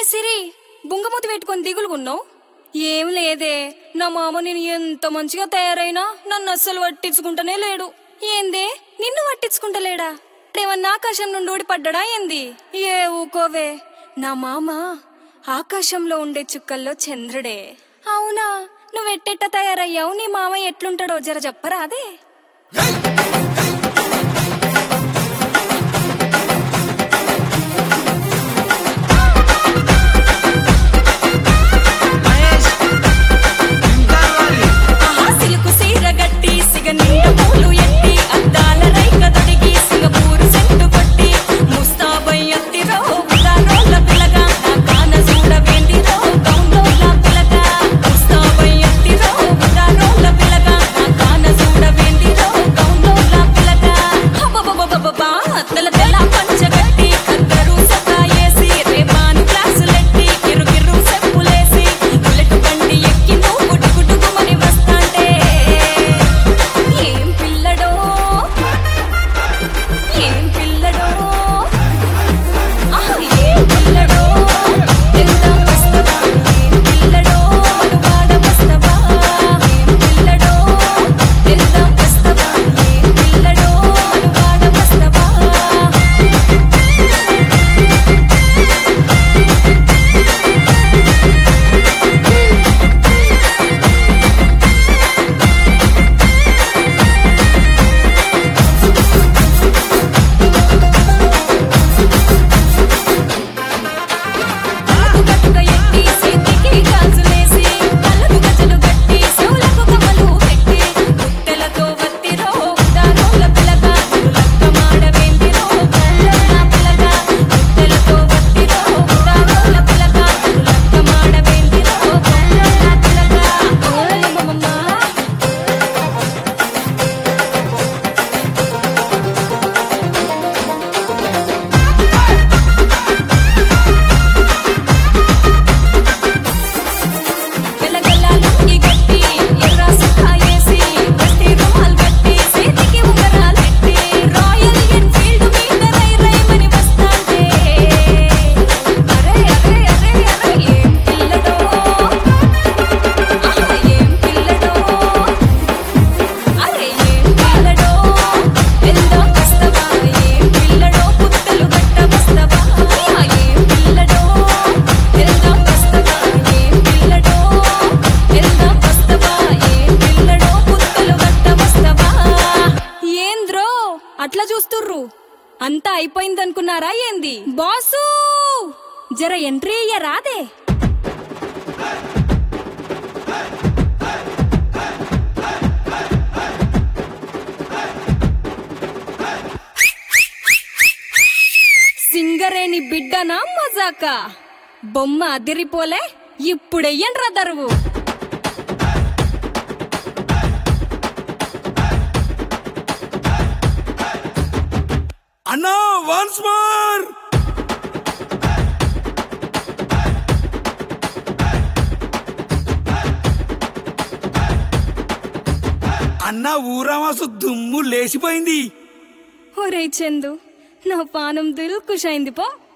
సిరి బుంగమూతి పెట్టుకొని దిగులుగున్నావు ఏం లేదే నా మామ నేను ఎంత మంచిగా తయారైనా నన్ను అస్సలు పట్టించుకుంటనే లేడు ఏందే నిన్ను పట్టించుకుంటలేడా ఏమన్నా ఆకాశం నుండి ఊడిపడ్డా ఏంది ఏ ఊకోవే నా మామ ఆకాశంలో ఉండే చుక్కల్లో చంద్రుడే అవునా నువ్వెట్టెట్ట తయారయ్యావు నీ మామ ఎట్లుంటాడో జర చెప్పరా అదే మహేష్ ఇంకావాలి ఆహా సిలుకు సీర గట్టి సిగ నిండా పూలు ఎత్తి అద్దాల రైక తొడిగి సింగపూరు సెట్టు కొట్టి ముస్తాబై అత్తిరో ఉదారోళ్ళ పిలగా నా కాన చూడవేందిరో కౌండోళ్ళ పిలగా ముస్తాబై అత్తిరో ఉదారోళ్ళ పిలగా నా కాన చూడవేందిరో కౌండోళ్ళ పిలగా అబ్బబ్బబ్బబ్బబ్బా తెల్ల తెల్ల పంచగట్టి కద్దరు సతాయేసి రేపాను క్లాసులెట్టి కిరు కిరు చెప్పులేసి బుల్లెట్ బండి ఎక్కి నువ్వు గుడ్డు గుడ్డుమని వస్తాంటే ఏం పిల్లడో ఏం పిల్లడో ఆహా ఏం పిల్లడో వెళ్దాం వస్తవా ఏం పిల్లడో మనువాడ వస్తవా ఏం పిల్లడో వెళ్దాం వస్తవా ఏం పిల్లడో మనువాడ వస్తవా కట్టుక ఎట్టి చేతికి గాజులేసి కళ్ళకు గజలు కట్టి చెవులకు కమ్మలు పెట్టి పుట్టెలతో వత్తిరో ఉదారోల పిలగా లక్క మాడవేందిరో కళ్ళన్న పిలగా పుట్టెలతో వత్తిరో ఉదారోల పిలగా లక్క మాడవేందిరో కళ్ళన్న పిలగా ఓలమమ్మ వెలగల్లాలు ఈ గట్టి ఎర్ర సుఖాయేసి గట్టి రుమాల్ గట్టి చేతికి ఉంగరాలెట్టి రాయల్ ఎన్ఫీల్డ్ మీద రై రైమని వస్తాంటే అరే అరే అరే అరే ఏం పిల్లడో ఆహా ఏం పిల్లడో అరే ఏం పిల్లడో వెళ్దాం వస్తవా ఏం పిల్లడో పుట్టలు గట్ట వస్తవా ఆహా ఏం పిల్లడో వెళ్దాం వస్తవా ఏం పిల్లడో వెళ్దాం వస్తవా ఏం పిల్లడో పుట్టలు గట్ట వస్తవా ఏంద్రో అట్లా చూస్తుర్రు అంతా అయిపోయిందనుకున్నారా ఏంది బాసు జర ఎంట్రీ అయ్య రాదే సింగరేణి బిడ్డనా మజాక బొమ్మ అదిరిపోలే ఇప్పుడెయ్యండ్రా దరువు అన్నా వన్స్ మోర్ అన్న ఊరామాసు దుమ్ము లేచిపోయింది ఒరే చందు నా పానం దిల్ కుష్ అయింది పో